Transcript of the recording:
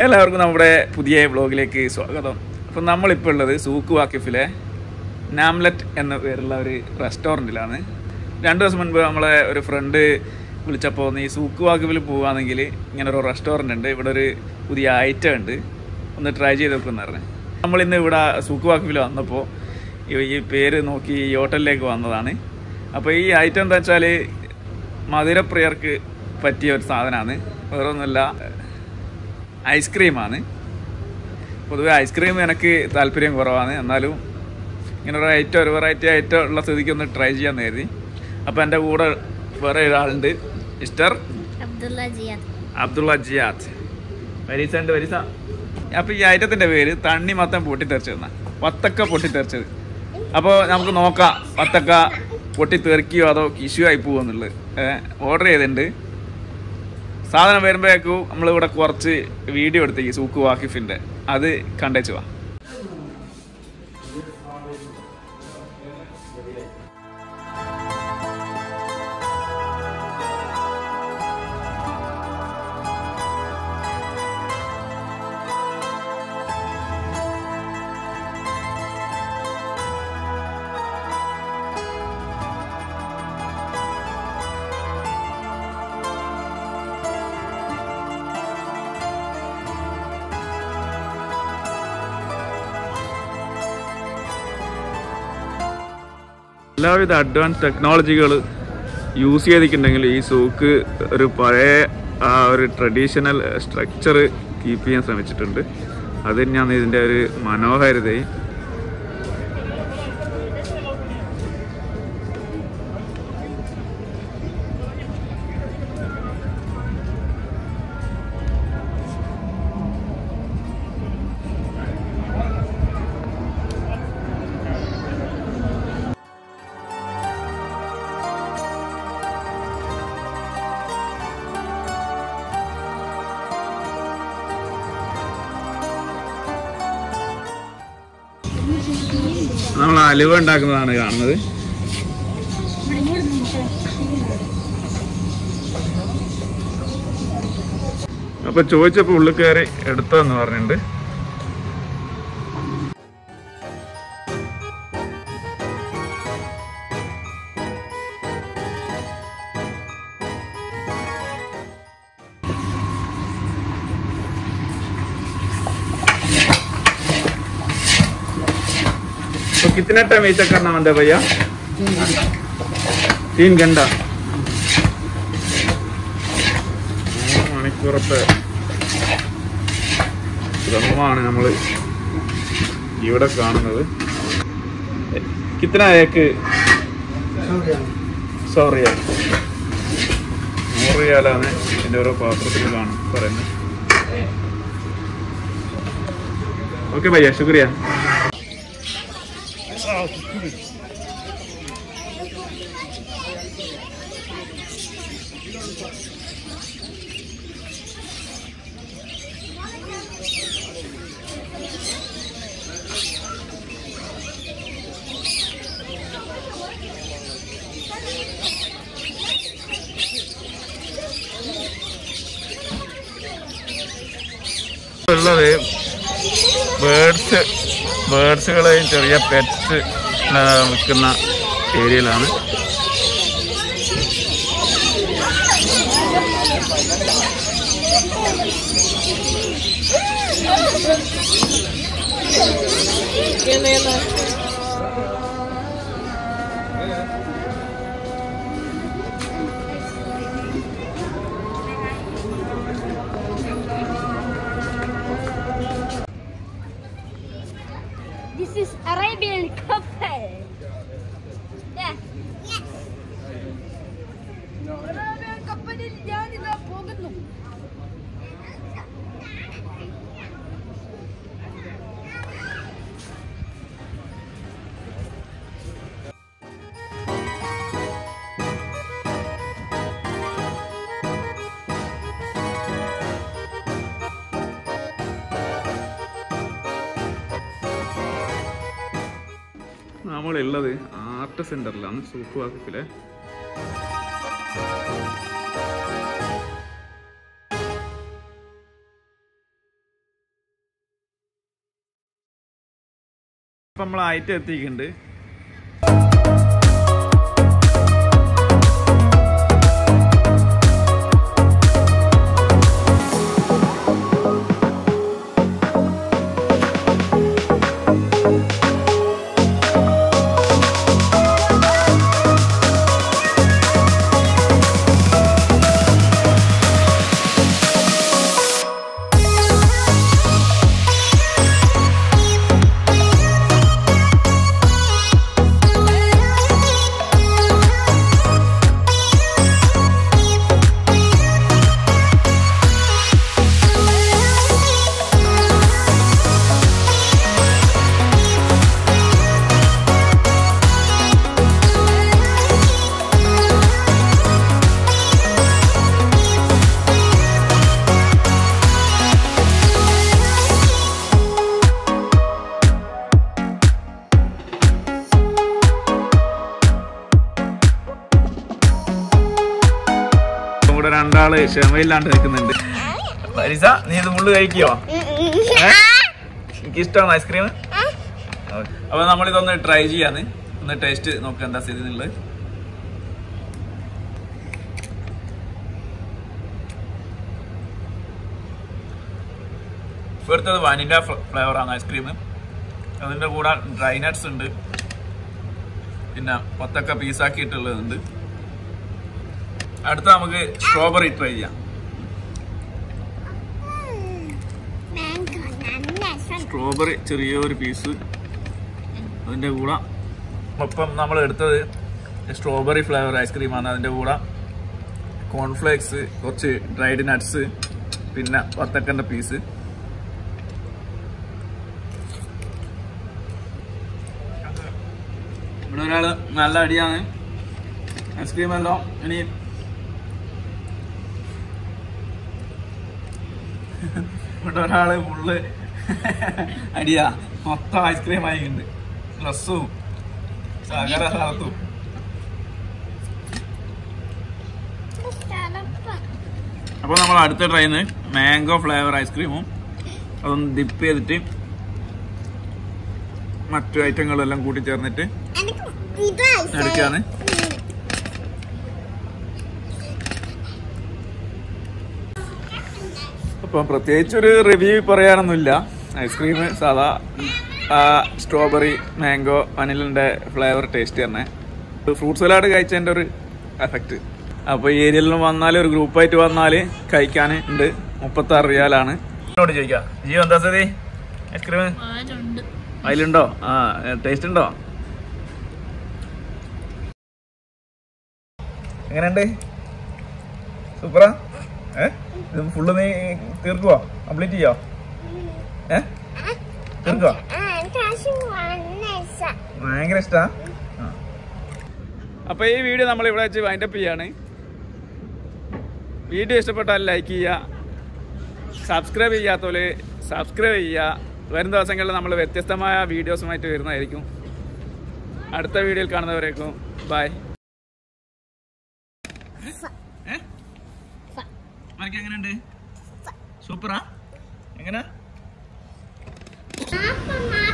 എല്ലാവർക്കും നമ്മുടെ പുതിയ വ്ളോഗിലേക്ക് സ്വാഗതം അപ്പം നമ്മളിപ്പോൾ ഉള്ളത് സൂക്ക് വാക്കിഫിലെ നാംലറ്റ് എന്ന പേരുള്ള ഒരു റെസ്റ്റോറൻറ്റിലാണ് രണ്ട് ദിവസം മുൻപ് നമ്മളെ ഒരു ഫ്രണ്ട് വിളിച്ചപ്പോൾ നീ സൂക്ക് വാക്കിഫിൽ പോവുകയാണെങ്കിൽ ഇങ്ങനെ ഒരു റെസ്റ്റോറൻ്റ് ഉണ്ട് ഇവിടെ ഒരു പുതിയ ഐറ്റം ഉണ്ട് ഒന്ന് ട്രൈ ചെയ്ത് നോക്കുമെന്ന് പറഞ്ഞു നമ്മളിന്ന് ഇവിടെ സൂക്ക് വാക്കിഫിൽ വന്നപ്പോൾ ഈ- ഈ പേര് നോക്കി ഈ ഹോട്ടലിലേക്ക് വന്നതാണ് അപ്പോൾ ഈ ഐറ്റം എന്താ വെച്ചാൽ മധുരപ്രിയർക്ക് പറ്റിയ ഒരു സാധനമാണ് വേറൊന്നുമില്ല ഐസ്ക്രീമാണ് പൊതുവെ ഐസ്ക്രീം എനിക്ക് താല്പര്യം കുറവാണ് എന്നാലും ഇങ്ങനെ ഒരു ഐറ്റം ഒരു വെറൈറ്റി ഐറ്റം ഉള്ള സ്ഥിതിക്ക് ഒന്ന് ട്രൈ ചെയ്യാൻ കരുതി അപ്പോൾ എൻ്റെ കൂടെ വേറെ ഒരാളുണ്ട് മിസ്റ്റർ അബ്ദുള്ള ജിയാദ് അബ്ദുള്ള ജിയാദ് വരീസ ഉണ്ട് വരീസ അപ്പോൾ ഈ ഐറ്റത്തിൻ്റെ പേര് തണ്ണി മത്തം പൊട്ടിത്തെറിച്ചതെന്ന വത്തക്ക പൊട്ടിത്തെറിച്ചത് അപ്പോൾ നമുക്ക് നോക്കാം വത്തക്ക പൊട്ടിത്തെറിക്കുകയോ അതോ കിശു ആയി പോകുമോ എന്നുള്ളത് ഓർഡർ ചെയ്തിട്ടുണ്ട് സാധനം വരുമ്പോഴേക്കും നമ്മളിവിടെ കുറച്ച് വീഡിയോ എടുത്തേക്ക് സൂക്ക് വാക്കിഫിൻ്റെ അത് കണ്ടേച്ചു വാ എല്ലാവിധ അഡ്വാൻസ് ടെക്നോളജികൾ യൂസ് ചെയ്തിട്ടുണ്ടെങ്കിൽ ഈ സൂക്ക് ഒരു പഴയ ആ ഒരു ട്രഡീഷണൽ സ്ട്രക്ചർ കീപ്പ് ചെയ്യാൻ ശ്രമിച്ചിട്ടുണ്ട് അത് തന്നെയാണ് ഇതിൻ്റെ ഒരു മനോഹാരിതയും നമ്മൾ അലുവ ഉണ്ടാക്കുന്നതാണ് കാണുന്നത് അപ്പൊ ചോദിച്ചപ്പോ ഉള്ളിൽ കയറി എടുത്തോന്ന് പറഞ്ഞിട്ടുണ്ട് तो कितना टाइम ऐसा करना होता है भैया तीन घंटा മൂന്ന് മണിക്കൂറത്തെ ശ്രമമാണ് നമ്മൾ ഇവിടെ കാണുന്നത് കിത്തന ഏക്ക് സോറിയ നൂറ് റിയാലാണ് എൻ്റെ ഓരോ പാത്രത്തിൽ കാണും പറയുന്നത് ഓക്കെ ഭയ്യ ശുക്രിയ ഉള്ളത് ബേഡ്സ് ബേഡ്സുകളെയും ചെറിയ പെറ്റ്സ് വിൽക്കുന്ന ഏരിയയിലാണ് This is Arabian couple. Yeah. Arabian കപ്പലിൽ ഞാനിതാ പോകുന്നു നമ്മളുള്ളത് ആർട്ട് സെന്ററിലാണ് സൂക്ക് വാക്കിഫിലെ അപ്പം നമ്മൾ ആയിട്ട് എത്തിയിട്ടുണ്ട് ഇവിടെ രണ്ടാള് ക്ഷമയില്ലാണ്ട് നിൽക്കുന്നുണ്ട് പരിസ നീ ഇത് മുള്ളു കഴിക്കോ എനിക്ക് ഇഷ്ടമാണ് ഐസ്ക്രീം അപ്പൊ നമ്മളിതൊന്ന് ട്രൈ ചെയ്യാന്ന് ഒന്ന് ടേസ്റ്റ് നോക്കാം എന്താ സ്ഥിതി എന്നുള്ളത് ഇവിടുത്തത് വനില ഫ്ലേവറാണ് ഐസ്ക്രീം അതിൻ്റെ കൂടെ ഡ്രൈ നട്ട്സ് ഉണ്ട് പിന്നെ പത്തൊക്കെ പീസാക്കിയിട്ടുള്ളതുണ്ട് അടുത്ത നമുക്ക് സ്ട്രോബെറി ട്രൈ ചെയ്യാം സ്ട്രോബെറി ചെറിയൊരു പീസ് അതിൻ്റെ കൂടെ ഒപ്പം നമ്മൾ എടുത്തത് സ്ട്രോബെറി ഫ്ലേവർ ഐസ്ക്രീമാണ് അതിൻ്റെ കൂടെ കോൺഫ്ലേക്സ് കുറച്ച് ഡ്രൈഡ് നട്ട്സ് പിന്നെ വത്തക്കൻ്റെ പീസ് ഇവിടെ ഒരാൾ നല്ല അടിയാണ് ഐസ്ക്രീം എല്ലാം ഇനി ഇവിടെ ഒരാള് ഫുള്ള് അടിയാ മൊത്തം ഐസ്ക്രീം ആയിട്ടുണ്ട് ഡ്രസ്സും സകല സ്ഥലത്തും അപ്പോൾ നമ്മൾ അടുത്ത ട്രെയിന് മാംഗോ ഫ്ലേവർ ഐസ്ക്രീമും അതൊന്ന് ഡിപ്പ് ചെയ്തിട്ട് മറ്റു ഐറ്റങ്ങളെല്ലാം കൂട്ടി ചേർന്നിട്ട് എടുക്കുകയാണ് അപ്പം പ്രത്യേകിച്ച് ഒരു റിവ്യൂ പറയാനൊന്നുമില്ല ഐസ്ക്രീം സാധാ സ്ട്രോബെറി മാംഗോ വനിലിൻ്റെ ഫ്ലേവർ ടേസ്റ്റ് തന്നെ ഫ്രൂട്ട് സലാഡ് കഴിച്ചതിൻ്റെ ഒരു എഫക്റ്റ് അപ്പോൾ ഈ ഏരിയയിൽ വന്നാൽ ഒരു ഗ്രൂപ്പായിട്ട് വന്നാൽ കഴിക്കാൻ ഉണ്ട് മുപ്പത്താറ് റിയാലാണ് എന്നോട് ചോദിക്കാം ജിയോ എന്താ സ്ഥിതി ഐസ്ക്രീം അതിലുണ്ടോ ആ ടേസ്റ്റ് ഉണ്ടോ എങ്ങനെയുണ്ട് സൂപ്പറാ ഏ ഇത് ഫുള്ള് നീ തീർക്കുവോ കംപ്ലീറ്റ് ചെയ്യോ ഏ തീർക്കുവോ ഭയങ്കര ഇഷ്ടാ അപ്പൊ ഈ വീഡിയോ നമ്മൾ ഇവിടെ വെച്ച് വൈൻഡപ്പ് ചെയ്യാണ് വീഡിയോ ഇഷ്ടപ്പെട്ടാൽ ലൈക്ക് ചെയ്യുക സബ്സ്ക്രൈബ് ചെയ്യാത്തവര് സബ്സ്ക്രൈബ് ചെയ്യുക വരും ദിവസങ്ങളിൽ നമ്മൾ വ്യത്യസ്തമായ വീഡിയോസുമായിട്ട് വരുന്നതായിരിക്കും അടുത്ത വീഡിയോയിൽ കാണുന്നവരേക്കും ബൈ മനക്ക് എങ്ങനെയുണ്ട് സൂപ്പറാ എങ്ങനെ Apa,